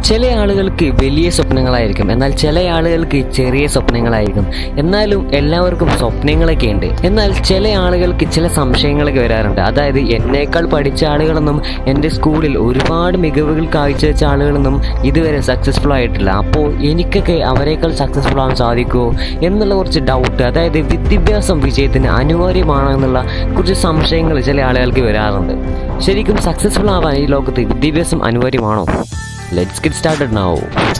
ചില ആളുകൾക്ക് വലിയ സ്വപ്നങ്ങളായിരിക്കും എന്നാൽ ചില ആളുകൾക്ക് ചെറിയ സ്വപ്നങ്ങളായിരിക്കും എന്നാലും എല്ലാവർക്കും സ്വപ്നങ്ങളൊക്കെ ഉണ്ട് എന്നാൽ ചില ആളുകൾക്ക് ചില സംശയങ്ങളൊക്കെ വരാറുണ്ട് അതായത് എന്നേക്കാൾ പഠിച്ച ആളുകളൊന്നും എൻ്റെ സ്കൂളിൽ ഒരുപാട് മികവുകൾ കാഴ്ചവെച്ച ആളുകളൊന്നും ഇതുവരെ സക്സസ്ഫുൾ ആയിട്ടില്ല അപ്പോൾ എനിക്കൊക്കെ അവരെക്കാൾ സക്സസ്ഫുൾ ആവാൻ സാധിക്കുമോ എന്നുള്ള കുറച്ച് ഡൗട്ട് അതായത് വിദ്യാഭ്യാസം വിജയത്തിന് അനിവാര്യമാണോ എന്നുള്ള കുറച്ച് സംശയങ്ങൾ ചില ആളുകൾക്ക് വരാറുണ്ട് ശരിക്കും സക്സസ്ഫുൾ ആവാൻ ഈ ലോകത്ത് വിദ്യാഭ്യാസം അനിവാര്യമാണോ let's get started now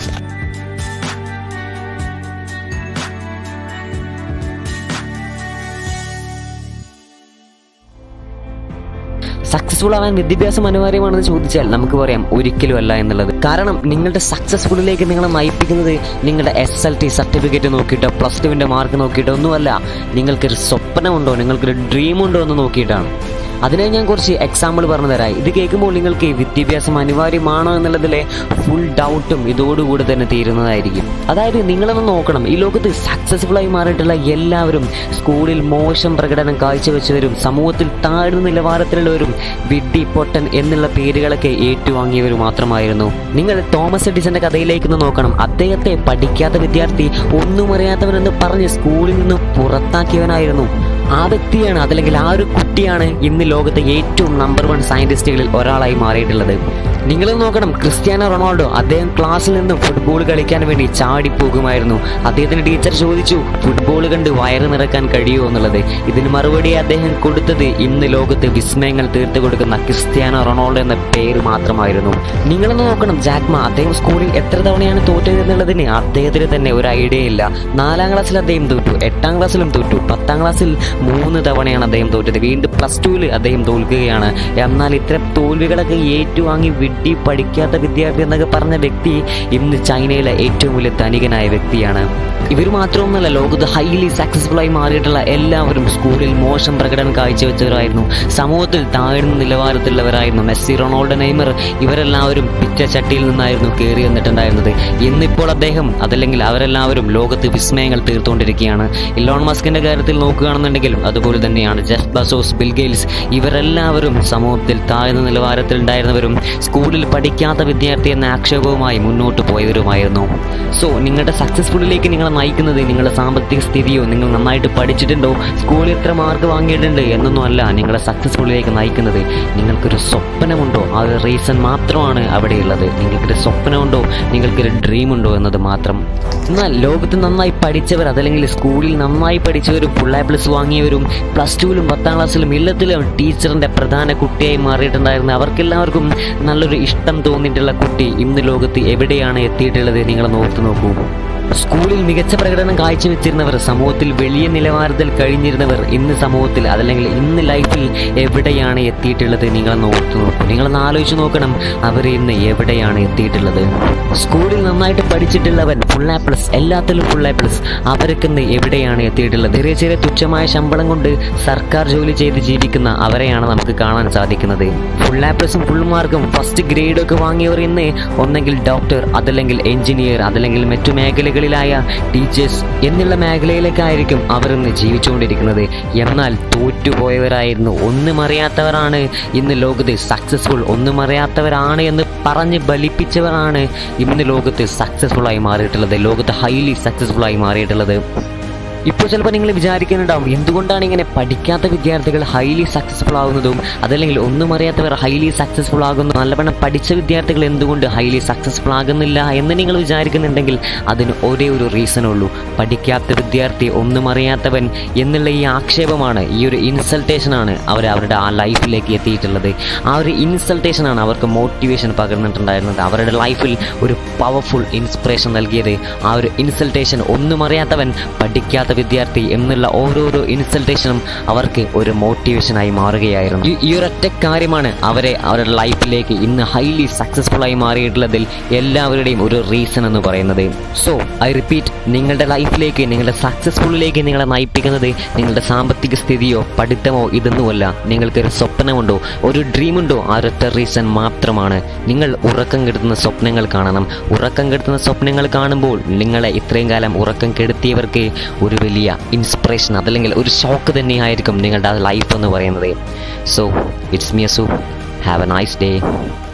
successful ആവാൻ വിദ്യാഭ്യാസം അനിവാര്യമാണെന്ന് ചോദിച്ചാൽ നമുക്ക് പറയാം ഒരിക്കലും അല്ല എന്നുള്ളത് കാരണം നിങ്ങളുടെ സക്സസ്ഫുള്ളിലേക്ക് നിങ്ങളെ നയിപ്പിക്കുന്നത് നിങ്ങളുടെ എസ് എൽ ടി സർട്ടിഫിക്കറ്റ് നോക്കിയിട്ടോ പ്ലസ് ടുവിൻ്റെ മാർക്ക് നോക്കിയിട്ടോ ഒന്നുമല്ല നിങ്ങൾക്കൊരു സ്വപ്നമുണ്ടോ നിങ്ങൾക്കൊരു ഡ്രീം ഉണ്ടോ എന്ന് നോക്കിയിട്ടാണ് അതിനായി ഞാൻ കുറച്ച് എക്സാമ്പിൾ പറഞ്ഞു തരാം ഇത് കേൾക്കുമ്പോൾ നിങ്ങൾക്ക് വിദ്യാഭ്യാസം അനിവാര്യമാണോ എന്നുള്ളതിലെ ഫുൾ ഡൗട്ടും ഇതോടുകൂടി തന്നെ തീരുന്നതായിരിക്കും അതായത് നിങ്ങളൊന്ന് നോക്കണം ഈ ലോകത്ത് സക്സസ്ഫുൾ ആയി മാറിയിട്ടുള്ള എല്ലാവരും സ്കൂളിൽ മോശം പ്രകടനം കാഴ്ചവെച്ചവരും സമൂഹത്തിൽ താഴ്ന്ന നിലവാരത്തിലുള്ളവരും വിഡ്ഡി പൊട്ടൻ എന്നുള്ള പേരുകളൊക്കെ ഏറ്റുവാങ്ങിയവർ മാത്രമായിരുന്നു നിങ്ങൾ തോമസ് എഡിസന്റെ കഥയിലേക്ക് ഒന്ന് നോക്കണം അദ്ദേഹത്തെ പഠിക്കാത്ത വിദ്യാർത്ഥി ഒന്നും അറിയാത്തവനെന്ന് പറഞ്ഞ് സ്കൂളിൽ നിന്ന് പുറത്താക്കിയവനായിരുന്നു ആ വ്യക്തിയാണ് അതല്ലെങ്കിൽ ആ ഒരു കുട്ടിയാണ് ഇന്ന് ലോകത്തെ ഏറ്റവും നമ്പർ വൺ സയന്റിസ്റ്റുകളിൽ ഒരാളായി മാറിയിട്ടുള്ളത് നിങ്ങൾ നോക്കണം ക്രിസ്ത്യാനോ റൊണാൾഡോ അദ്ദേഹം ക്ലാസ്സിൽ നിന്നും ഫുട്ബോൾ കളിക്കാൻ വേണ്ടി ചാടിപ്പോകുമായിരുന്നു അദ്ദേഹത്തിന് ടീച്ചർ ചോദിച്ചു ഫുട്ബോൾ കണ്ട് വയറ് നിറക്കാൻ കഴിയുമോ എന്നുള്ളത് ഇതിന് മറുപടി അദ്ദേഹം കൊടുത്തത് ഇന്ന് ലോകത്ത് വിസ്മയങ്ങൾ തീർത്തു കൊടുക്കുന്ന ക്രിസ്ത്യാനോ റൊണാൾഡോ എന്ന പേര് മാത്രമായിരുന്നു നിങ്ങളൊന്ന് നോക്കണം ജാക്മ അദ്ദേഹം സ്കൂളിൽ എത്ര തവണയാണ് തോറ്റത് എന്നുള്ളതിന് അദ്ദേഹത്തിന് തന്നെ ഒരു ഐഡിയ ഇല്ല നാലാം ക്ലാസ്സിൽ അദ്ദേഹം തോറ്റു എട്ടാം ക്ലാസ്സിലും തോറ്റു പത്താം ക്ലാസ്സിൽ മൂന്ന് തവണയാണ് അദ്ദേഹം തോറ്റത് വീണ്ടും പ്ലസ് ടുവിൽ അദ്ദേഹം തോൽക്കുകയാണ് എന്നാൽ ഇത്തരം തോൽവികളൊക്കെ ഏറ്റുവാങ്ങി വിഡ്ഢി പഠിക്കാത്ത വിദ്യാർത്ഥി എന്നൊക്കെ പറഞ്ഞ വ്യക്തി ഇന്ന് ചൈനയിലെ ഏറ്റവും വലിയ ധനികനായ വ്യക്തിയാണ് ഇവർ മാത്രമൊന്നുമല്ല ലോകത്ത് ഹൈലി സക്സസ്ഫുൾ ആയി മാറിയിട്ടുള്ള എല്ലാവരും സ്കൂളിൽ മോശം പ്രകടനം കാഴ്ചവെച്ചവരായിരുന്നു സമൂഹത്തിൽ താഴ്ന്ന നിലവാരത്തിലുള്ളവരായിരുന്നു മെസ്സി റൊണാൾഡോ നെയ്മർ ഇവരെല്ലാവരും പിറ്റച്ചട്ടിയിൽ നിന്നായിരുന്നു കയറി വന്നിട്ടുണ്ടായിരുന്നത് ഇന്നിപ്പോൾ അദ്ദേഹം അതല്ലെങ്കിൽ അവരെല്ലാവരും ലോകത്ത് വിസ്മയങ്ങൾ തീർത്തുകൊണ്ടിരിക്കുകയാണ് ഇലോൺ മസ്കിന്റെ കാര്യത്തിൽ നോക്കുകയാണെന്നുണ്ടെങ്കിലും അതുപോലെ തന്നെയാണ് ജെഫ് ബസോസ് ബിൽഗെയിൽസ് ഇവരെല്ലാവരും സമൂഹത്തിൽ താഴ്ന്ന നിലവാരത്തിലുണ്ടായിരുന്നവരും സ്കൂളിൽ പഠിക്കാത്ത വിദ്യാർത്ഥി എന്ന ആക്ഷേപവുമായി മുന്നോട്ട് പോയവരുമായിരുന്നു സോ നിങ്ങളുടെ സക്സസ്ഫുള്ളിലേക്ക് നിങ്ങളെ നയിക്കുന്നത് നിങ്ങളുടെ സാമ്പത്തിക സ്ഥിതിയോ നിങ്ങൾ നന്നായിട്ട് പഠിച്ചിട്ടുണ്ടോ സ്കൂളിൽ എത്ര മാർക്ക് വാങ്ങിയിട്ടുണ്ട് എന്നൊന്നും അല്ല നിങ്ങളെ സക്സസ്ഫുള്ളിലേക്ക് നയിക്കുന്നത് നിങ്ങൾക്കൊരു സ്വപ്നമുണ്ടോ ആ ഒരു റീസൺ മാത്രമാണ് അവിടെയുള്ളത് നിങ്ങൾക്കൊരു സ്വപ്നമുണ്ടോ നിങ്ങൾക്കൊരു ഡ്രീം ഉണ്ടോ എന്നത് മാത്രം എന്നാൽ ലോകത്ത് നന്നായി പഠിച്ചവർ അതല്ലെങ്കിൽ സ്കൂളിൽ നന്നായി പഠിച്ചവരും ഫുൾ എ പ്ലസ് വാങ്ങിയവരും പ്ലസ് ടുവിലും പത്താം ക്ലാസ്സിലും എല്ലാത്തിലും ടീച്ചറിന്റെ പ്രധാന കുട്ടിയായി മാറിയിട്ടുണ്ടായിരുന്ന അവർക്കെല്ലാവർക്കും നല്ലൊരു ഇഷ്ടം തോന്നിയിട്ടുള്ള കുട്ടി ഇന്ന് ലോകത്ത് എവിടെയാണ് എത്തിയിട്ടുള്ളത് നിങ്ങൾ നോക്കി നോക്കൂ സ്കൂളിൽ മികച്ച പ്രകടനം കാഴ്ചവെച്ചിരുന്നവർ സമൂഹത്തിൽ വലിയ നിലവാരത്തിൽ കഴിഞ്ഞിരുന്നവർ ഇന്ന് സമൂഹത്തിൽ അതല്ലെങ്കിൽ ഇന്ന് ലൈഫിൽ എവിടെയാണ് എത്തിയിട്ടുള്ളത് നിങ്ങൾ നോക്കി നോക്കൂ നിങ്ങളൊന്ന് ആലോചിച്ച് നോക്കണം അവർ ഇന്ന് എവിടെയാണ് എത്തിയിട്ടുള്ളത് സ്കൂളിൽ നന്നായിട്ട് പഠിച്ചിട്ടുള്ളവൻ ഫുൾ എ പ്ലസ് എല്ലാത്തിലും ഫുൾ എ പ്ലസ് അവരൊക്കെ ഇന്ന് എവിടെയാണ് എത്തിയിട്ടുള്ളത് ചെറിയ ചെറിയ തുച്ഛമായ ശമ്പളം കൊണ്ട് സർക്കാർ ജോലി ചെയ്ത് ജീവിക്കുന്ന അവരെയാണ് നമുക്ക് കാണാൻ സാധിക്കുന്നത് ഫുൾ എ പ്ലസും ഫുൾ മാർക്കും ഫസ്റ്റ് ഗ്രേഡും ഒക്കെ വാങ്ങിയവർ ഇന്ന് ഒന്നെങ്കിൽ ഡോക്ടർ അതല്ലെങ്കിൽ എഞ്ചിനീയർ അതല്ലെങ്കിൽ മറ്റു മേഖലകളിലായ ടീച്ചേഴ്സ് എന്നുള്ള മേഖലയിലേക്കായിരിക്കും അവർ ഇന്ന് ജീവിച്ചുകൊണ്ടിരിക്കുന്നത് എന്നാൽ തോറ്റുപോയവരായിരുന്നു ഒന്നും അറിയാത്തവരാണ് ഇന്ന് ലോകത്ത് സക്സസ്ഫുൾ ഒന്നും അറിയാത്തവരാണ് എന്ന് പറഞ്ഞ് ബലിപ്പിച്ചവരാണ് ഇന്ന് ലോകത്ത് സക്സസ്ഫുൾ ആയി മാറിയിട്ടുള്ളത് ലോകത്ത് ഹൈലി സക്സസ്ഫുൾ ആയി മാറിയിട്ടുള്ളത് ഇപ്പോൾ ചിലപ്പോൾ നിങ്ങൾ വിചാരിക്കുന്നുണ്ടാവും എന്തുകൊണ്ടാണ് ഇങ്ങനെ പഠിക്കാത്ത വിദ്യാർത്ഥികൾ ഹൈലി സക്സസ്ഫുൾ ആകുന്നതും അതല്ലെങ്കിൽ ഒന്നും അറിയാത്തവർ ഹൈലി സക്സസ്ഫുൾ ആകുന്നു നല്ലവണ്ണം പഠിച്ച വിദ്യാർത്ഥികൾ എന്തുകൊണ്ട് ഹൈലി സക്സസ്ഫുൾ ആകുന്നില്ല എന്ന് നിങ്ങൾ വിചാരിക്കുന്നുണ്ടെങ്കിൽ അതിന് ഒരേ ഒരു റീസൺ ഉള്ളൂ പഠിക്കാത്ത വിദ്യാർത്ഥി ഒന്നും അറിയാത്തവൻ എന്നുള്ള ഈ ആക്ഷേപമാണ് ഈ ഒരു ഇൻസൾട്ടേഷനാണ് അവർ അവരുടെ ആ ലൈഫിലേക്ക് എത്തിയിട്ടുള്ളത് ആ ഒരു ഇൻസൾട്ടേഷനാണ് അവർക്ക് മോട്ടിവേഷൻ പകർന്നിട്ടുണ്ടായിരുന്നത് അവരുടെ ലൈഫിൽ ഒരു പവർഫുൾ ഇൻസ്പിറേഷൻ നൽകിയത് ആ ഒരു ഇൻസൾട്ടേഷൻ ഒന്നും അറിയാത്തവൻ പഠിക്കാത്ത വിദ്യാർത്ഥി എന്നുള്ള ഓരോരോ ഇൻസൾട്ടേഷനും അവർക്ക് ഒരു മോട്ടിവേഷനായി മാറുകയായിരുന്നു ഈ- ഈ ഒരൊറ്റ കാര്യമാണ് അവരെ അവരുടെ ലൈഫിലേക്ക് ഇന്ന് ഹൈലി സക്സസ്ഫുൾ ആയി മാറിയിട്ടുള്ളതിൽ എല്ലാവരുടെയും ഒരു റീസൺ എന്ന് പറയുന്നത് സോ ഐ റിപ്പീറ്റ് നിങ്ങളുടെ ലൈഫിലേക്ക് നിങ്ങളുടെ സക്സസ്ഫുള്ളിലേക്ക് നിങ്ങളെ നയിപ്പിക്കുന്നത് നിങ്ങളുടെ സാമ്പത്തിക സ്ഥിതിയോ പഠിത്തമോ ഇതൊന്നുമല്ല നിങ്ങൾക്കൊരു സ്വപ്നമുണ്ടോ ഒരു ഡ്രീമുണ്ടോ ആ ഒരൊറ്റ റീസൺ മാത്രമാണ് നിങ്ങൾ ഉറക്കം കെടുത്തുന്ന സ്വപ്നങ്ങൾ കാണണം ഉറക്കം കെടുത്തുന്ന സ്വപ്നങ്ങൾ കാണുമ്പോൾ നിങ്ങളെ ഇത്രയും കാലം ഉറക്കം കെടുത്തിയവർക്ക് ഒരു വലിയ ഇൻസ്പിറേഷൻ അതല്ലെങ്കിൽ ഒരു ഷോക്ക് തന്നെയായിരിക്കും നിങ്ങളുടെ ലൈഫ് എന്ന് പറയുന്നത് സോ ഇറ്റ്സ് മിയസു ഹാവ് എ നൈസ് ഡേ